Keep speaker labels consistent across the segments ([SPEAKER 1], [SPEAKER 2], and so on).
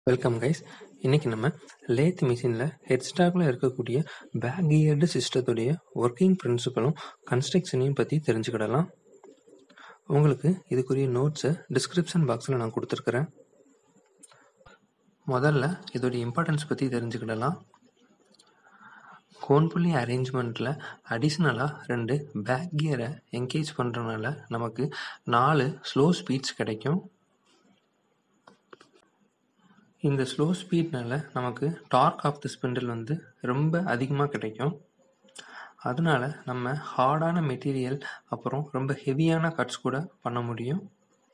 [SPEAKER 1] welcome guys இன்னைக்கு நம்ம lathe மிஷினில் ஹெட் ஸ்டாக்ல இருக்கக்கூடிய பேக் கியர்டு சிஸ்டத்துடைய ஒர்க்கிங் பிரின்சிபலும் கன்ஸ்ட்ரக்ஷனையும் பற்றி தெரிஞ்சுக்கிடலாம் உங்களுக்கு இதுக்குரிய நோட்ஸை டிஸ்கிரிப்ஷன் பாக்ஸில் நான் கொடுத்துருக்குறேன் முதல்ல இதோடைய இம்பார்ட்டன்ஸ் பற்றி தெரிஞ்சுக்கிடலாம் கோன்புள்ளி அரேஞ்ச்மெண்ட்டில் அடிஷ்னலாக ரெண்டு பேக் கியரை என்கேஜ் பண்ணுறதுனால நமக்கு நாலு ஸ்லோ ஸ்பீட்ஸ் கிடைக்கும் இந்த ஸ்லோ ஸ்பீட்னால நமக்கு டார்க் ஆஃப் த ஸ்பிண்டில் வந்து ரொம்ப அதிகமாக கிடைக்கும் அதனால நம்ம ஹார்டான மெட்டீரியல் அப்புறம் ரொம்ப ஹெவியான கட்ஸ் கூட பண்ண முடியும்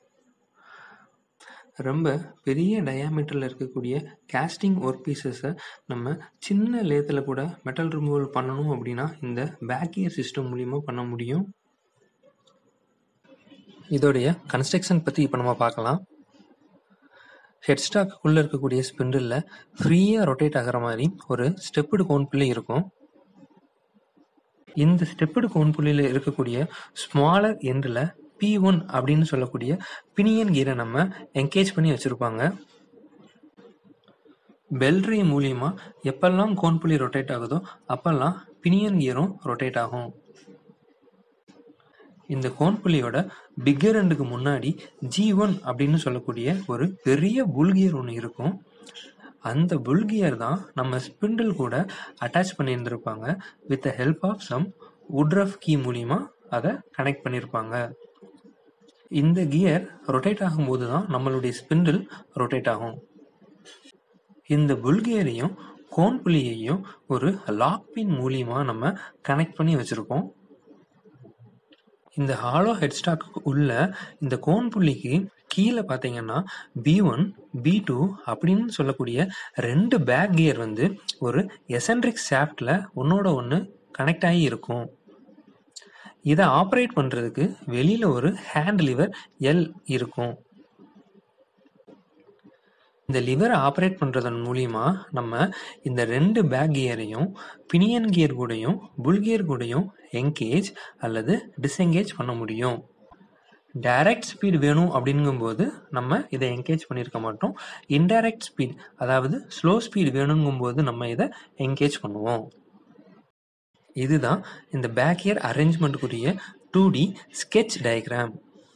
[SPEAKER 1] ரொம்ப பெரிய டயாமீட்டரில் இருக்கக்கூடிய கேஸ்டிங் ஒர்க் பீசஸை நம்ம சின்ன லேத்தில் கூட மெட்டல் ரிமூவல் பண்ணணும் அப்படின்னா இந்த பேக்கியர் சிஸ்டம் மூலிமா பண்ண முடியும் இதோடைய கன்ஸ்ட்ரக்ஷன் பற்றி இப்போ நம்ம பார்க்கலாம் ஹெட் ஸ்டாக்குள்ளே இருக்கக்கூடிய ஸ்பிண்டிலில் ஃப்ரீயாக ரொட்டேட் ஆகிற மாதிரி ஒரு ஸ்டெப்புடு கோன் புள்ளி இருக்கும் இந்த ஸ்டெப்புடு கோன் புள்ளியில் இருக்கக்கூடிய ஸ்மாலர் எண்டில் பி ஒன் அப்படின்னு சொல்லக்கூடிய பினியன் கீரை நம்ம என்கேஜ் பண்ணி வச்சுருப்பாங்க பெல்ட்ரி மூலியமா எப்பெல்லாம் கோன் புள்ளி ரொட்டேட் ஆகுதோ அப்பெல்லாம் பினியன் கியரும் ரொட்டேட் ஆகும் இந்த கோன்புள்ளியோட பிக்கர் எண்டுக்கு முன்னாடி ஜி ஒன் அப்படின்னு சொல்லக்கூடிய ஒரு பெரிய புல்கியர் ஒன்று இருக்கும் அந்த புல்கியர் தான் நம்ம ஸ்பிண்டில் கூட அட்டாச் பண்ணியிருந்திருப்பாங்க with the help of some Woodruff key மூலிமா அதை கனெக்ட் பண்ணியிருப்பாங்க இந்த கியர் ரொட்டேட் ஆகும்போது தான் நம்மளுடைய ஸ்பிண்டில் ரொட்டேட் ஆகும் இந்த புல்கியரையும் கோன் புள்ளியையும் ஒரு லாக் பின் மூலியமா நம்ம கனெக்ட் பண்ணி வச்சிருக்கோம் இந்த ஹாலோ ஹெட்ஸ்டாக்கு உள்ள இந்த கோன் புள்ளிக்கு கீழே பார்த்தீங்கன்னா பி ஒன் பி டூ அப்படின்னு சொல்லக்கூடிய ரெண்டு பேக் கியர் வந்து ஒரு எசன்ட்ரிக் ஷாஃப்டில் ஒன்னோட ஒன்று கனெக்ட் ஆகி இருக்கும் இதை ஆப்ரேட் பண்ணுறதுக்கு வெளியில் ஒரு ஹேண்ட் லிவர் எல் இருக்கும் இந்த லிவரை ஆப்ரேட் பண்ணுறதன் மூலிமா நம்ம இந்த ரெண்டு பேக் கியரையும் பினியன் கியர் கூடயும் புல் கியர் கூடயும் என்கேஜ் அல்லது டிஸ்எங்கேஜ் பண்ண முடியும் டைரக்ட் ஸ்பீட் வேணும் அப்படிங்கும்போது நம்ம இதை என்கேஜ் பண்ணியிருக்க மாட்டோம் இன்டைரக்ட் ஸ்பீட் அதாவது ஸ்லோ ஸ்பீட் வேணுங்கும்போது நம்ம இதை என்கேஜ் பண்ணுவோம் இதுதான் இந்த பேக் இயர் அரேஞ்ச்மெண்ட்டுக்குரிய டூ டி ஸ்கெச் டயக்ராம்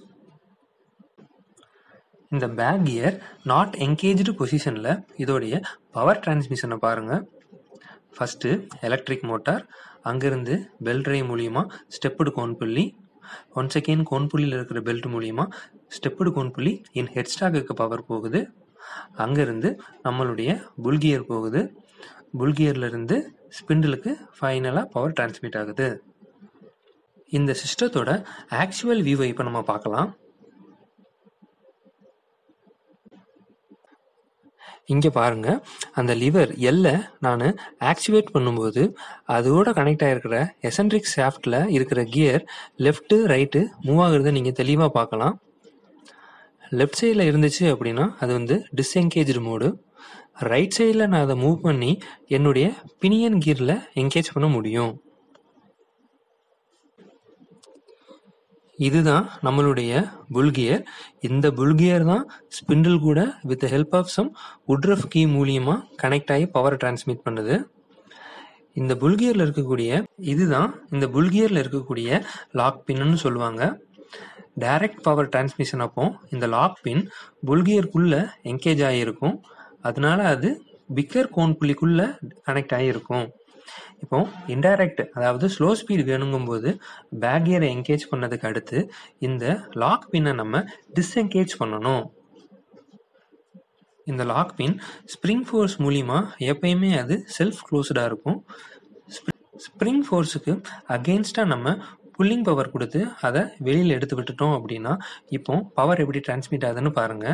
[SPEAKER 1] இந்த பேக் கியர் நாட் என்கேஜ்டு பொசிஷனில் இதோடைய பவர் டிரான்ஸ்மிஷனை பாருங்கள் ஃபஸ்ட்டு எலக்ட்ரிக் மோட்டார் அங்கேருந்து பெல் ட்ரை மூலியமாக ஸ்டெப்புடு கோன்புள்ளி ஒன் செகண்ட் கோன்புள்ளியில் இருக்கிற பெல்ட் மூலியமா ஸ்டெப்புடு கோன்புள்ளி இன் ஹெட் ஸ்டாக்குக்கு பவர் போகுது அங்கேருந்து நம்மளுடைய புல்கியர் போகுது புல்கியர்லேருந்து ஸ்பிண்டிலுக்கு ஃபைனலாக பவர் டிரான்ஸ்மிட் ஆகுது இந்த சிஸ்டத்தோட ஆக்சுவல் வியூவை இப்போ நம்ம பார்க்கலாம் இங்கே பாருங்க அந்த லிவர் எல்ல நான் ஆக்டிவேட் பண்ணும்போது அதோட கனெக்ட் ஆகிருக்கிற எசன்ட்ரிக் ஷாஃப்டில் இருக்கிற கியர் லெஃப்ட்டு ரைட்டு மூவ் ஆகுறத நீங்கள் தெளிவாக பார்க்கலாம் லெஃப்ட் சைடில் இருந்துச்சு அப்படின்னா அது வந்து டிஸ்எங்கேஜ்டு மோடு ரைட் சைடில் நான் அதை மூவ் பண்ணி என்னுடைய பினியன் கியரில் என்கேஜ் பண்ண முடியும் இதுதான் நம்மளுடைய புல்கியர் இந்த புல்கியர் தான் ஸ்பிண்டில் கூட with help of some Woodruff key மூலியமா கனெக்ட் ஆகி பவர் டிரான்ஸ்மிட் பண்ணுது இந்த புல்கியர்ல இருக்கக்கூடிய இதுதான் இந்த புல்கியர்ல இருக்கக்கூடிய லாக் பின்னு சொல்லுவாங்க டைரக்ட் பவர் டிரான்ஸ்மிஷன் அப்போ இந்த லாக் பின் புல்கியருக்குள்ள என்கேஜ் ஆகியிருக்கும் அதனால அது பிக்கர் கோன் புள்ளிக்குள்ள கனெக்ட் ஆகியிருக்கும் இப்போ இன்டைரக்ட் அதாவது ஸ்லோ ஸ்பீட் வேணுங்கும்போது பேக் கியரை என்கேஜ் பண்ணதுக்கு அடுத்து இந்த லாக் பின்னை நம்ம டிஸ்என்கேஜ் பண்ணணும் இந்த லாக் பின் ஸ்ப்ரிங் ஃபோர்ஸ் மூலிமா எப்பயுமே அது செல்ஃப் க்ளோஸ்டாக இருக்கும் ஸ்ப்ரிங் ஃபோர்ஸுக்கு அகெயின்ஸ்டாக நம்ம புல்லிங் பவர் கொடுத்து அதை வெளியில் எடுத்து விட்டுட்டோம் அப்படின்னா இப்போ பவர் எப்படி டிரான்ஸ்மிட் ஆகுதுன்னு பாருங்கள்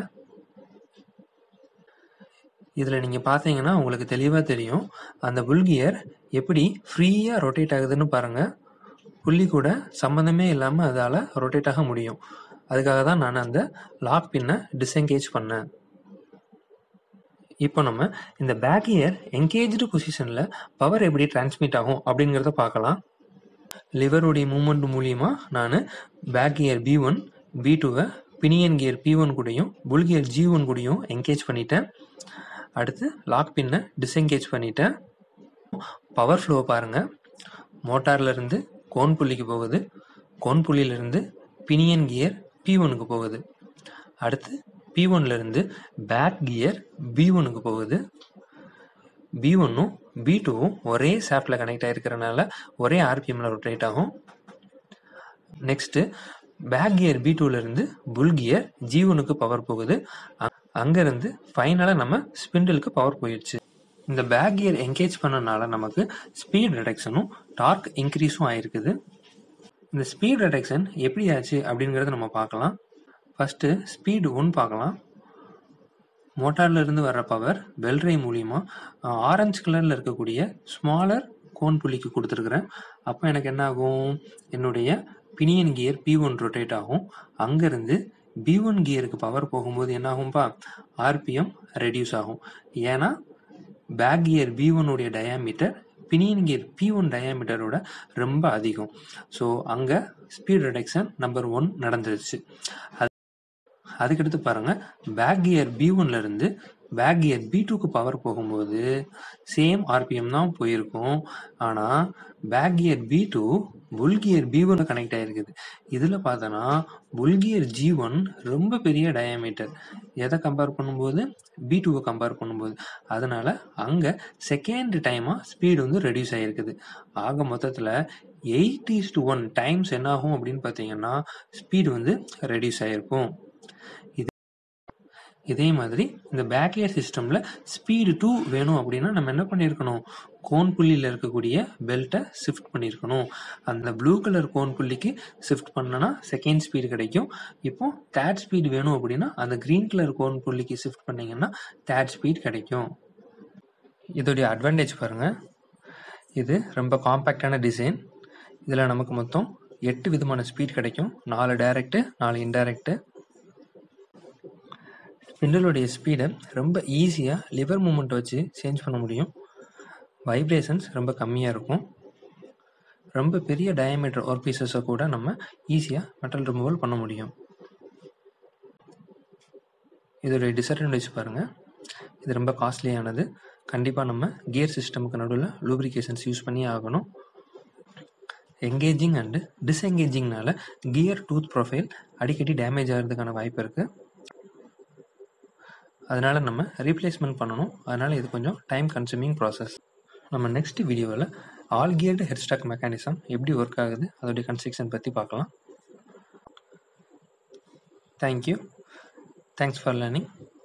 [SPEAKER 1] இதில் நீங்கள் பார்த்தீங்கன்னா உங்களுக்கு தெளிவாக தெரியும் அந்த புல்கியர் எப்படி ஃப்ரீயாக ரொட்டேட் ஆகுதுன்னு பாருங்கள் புள்ளி கூட சம்மந்தமே இல்லாமல் அதால் ரொட்டேட் ஆக முடியும் அதுக்காக தான் நான் அந்த லாக் பின்னை டிஸ்எங்கேஜ் பண்ணேன் இப்போ நம்ம இந்த பேக் இயர் என்கேஜ்டு பொசிஷனில் பவர் எப்படி டிரான்ஸ்மிட் ஆகும் அப்படிங்கிறத பார்க்கலாம் லிவருடைய மூமெண்ட் மூலியமாக நான் back gear P one P டூவை பினியன் கியர் பி ஒன் கூடயும் புல் கியர் ஜி ஒன் கூடயும் என்கேஜ் பண்ணிட்டேன் அடுத்து லாக் பின்னை டிஸ்எங்கேஜ் பண்ணிட்டேன் பவர் ஃப்ளோ பாருங்கள் மோட்டார்லேருந்து கோன் புள்ளிக்கு போகுது கோன் புள்ளியிலேருந்து பினியன் கியர் பி ஒனுக்கு போகுது அடுத்து பி ஒன்லேருந்து பேக் கியர் பி ஒனுக்கு போகுது பி ஒன்னும் பி டூவும் ஒரே சாஃப்டில் கனெக்ட் ஆகிருக்கிறனால ஒரே ஆர்பிஎம்மில் ரொட்டேட் ஆகும் நெக்ஸ்ட்டு பேக் கியர் பி டூலேருந்து புல் கியர் ஜி ஒனுக்கு பவர் போகுது அங்கேருந்து ஃபைனலாக நம்ம ஸ்பிண்டிலுக்கு பவர் போயிடுச்சு இந்த பேக் கியர் என்கேஜ் பண்ணனால நமக்கு ஸ்பீட் ரிடக்ஷனும் டார்க் இன்க்ரீஸும் ஆயிருக்குது இந்த ஸ்பீட் ரிடக்ஷன் எப்படி ஆச்சு அப்படிங்கிறத நம்ம பார்க்கலாம் ஃபஸ்ட்டு ஸ்பீடு ஒன் பார்க்கலாம் மோட்டார்ல இருந்து வர்ற பவர் வெல்ரை மூலியமா ஆரஞ்சு கலரில் இருக்கக்கூடிய ஸ்மாலர் கோன் புள்ளிக்கு கொடுத்துருக்குறேன் அப்போ எனக்கு என்ன ஆகும் என்னுடைய pinion gear P one rotate ஆகும் அங்கேருந்து பி ஒன் கியருக்கு பவர் போகும்போது என்ன ஆகும்பா ஆர்பிஎம் ரெடியூஸ் ஆகும் ஏன்னா பேக் கியர் பி ஒன்னுடைய diameter pinion gear P one டயாமீட்டரோட ரொம்ப அதிகம் ஸோ அங்கே ஸ்பீட் ரிடக்ஷன் நம்பர் ஒன் நடந்துருச்சு அது அதுக்கடுத்து பாருங்க பேக் கியர் பி ஒன்ல இருந்து பேக் கியர் பி டூக்கு பவர் போகும்போது சேம் ஆர்பிஎம் தான் போயிருக்கும் ஆனால் back gear P two bull gear P one connect ஆயிருக்குது இதில் பார்த்தோன்னா புல் கியர் ஜி ஒன் ரொம்ப பெரிய டயாமீட்டர் எதை கம்பேர் பண்ணும்போது பி டூவை கம்பேர் பண்ணும்போது அதனால அங்கே செகண்ட் டைமாக ஸ்பீடு வந்து ரெடியூஸ் ஆகிருக்குது ஆக மொத்தத்தில் eight is to one times என்ன ஆகும் அப்படின்னு பார்த்தீங்கன்னா ஸ்பீடு வந்து ரெடியூஸ் ஆகிருக்கும் இதே மாதிரி இந்த பேக்லியர் சிஸ்டமில் ஸ்பீடு டூ வேணும் அப்படின்னா நம்ம என்ன பண்ணியிருக்கணும் கோன் புள்ளியில் இருக்கக்கூடிய பெல்ட்டை ஷிஃப்ட் பண்ணியிருக்கணும் அந்த ப்ளூ கலர் கோன் புள்ளிக்கு ஷிஃப்ட் பண்ணனா செகண்ட் ஸ்பீடு கிடைக்கும் இப்போ தேர்ட் ஸ்பீடு வேணும் அப்படின்னா அந்த க்ரீன் கலர் கோன் புள்ளிக்கு ஷிஃப்ட் பண்ணிங்கன்னா தேர்ட் ஸ்பீட் கிடைக்கும் இதோடைய அட்வான்டேஜ் பாருங்கள் இது ரொம்ப காம்பேக்டான டிசைன் இதில் நமக்கு மொத்தம் எட்டு விதமான ஸ்பீட் கிடைக்கும் நாலு டைரக்டு நாலு இன்டைரக்டு ஸ்பிண்டலுடைய ஸ்பீடை ரொம்ப ஈஸியாக லிவர் மூமெண்ட் வச்சு சேஞ்ச் பண்ண முடியும் வைப்ரேஷன்ஸ் ரொம்ப கம்மியாக இருக்கும் ரொம்ப பெரிய டயமீட்டர் ஒர்க் பீசஸை கூட நம்ம ஈஸியாக மெட்டல் ரிமூவல் பண்ண முடியும் இதோடைய டிஸ்அட்வான்டேஜ் பாருங்கள் இது ரொம்ப காஸ்ட்லியானது கண்டிப்பாக நம்ம கியர் சிஸ்டமுக்கு நடுவில் லூப்ரிகேஷன்ஸ் யூஸ் பண்ணியே ஆகணும் எங்கேஜிங் அண்டு டிஸ்எங்கேஜிங்னால கியர் டூத் ப்ரொஃபைல் அடிக்கடி டேமேஜ் ஆகிறதுக்கான வாய்ப்பு இருக்குது அதனால் நம்ம ரீப்ளேஸ்மெண்ட் பண்ணணும் அதனால் இது கொஞ்சம் டைம் கன்சூமிங் ப்ராசஸ் நம்ம நெக்ஸ்ட் வீடியோவில் ஆல் கியர்டு ஹெட்ஸ்டாக் மெக்கானிசம் எப்படி ஒர்க் ஆகுது அதோடைய கன்ஸ்ட்ரக்ஷன் பற்றி பார்க்கலாம் தேங்க்யூ தேங்க்ஸ் ஃபார் லேர்னிங்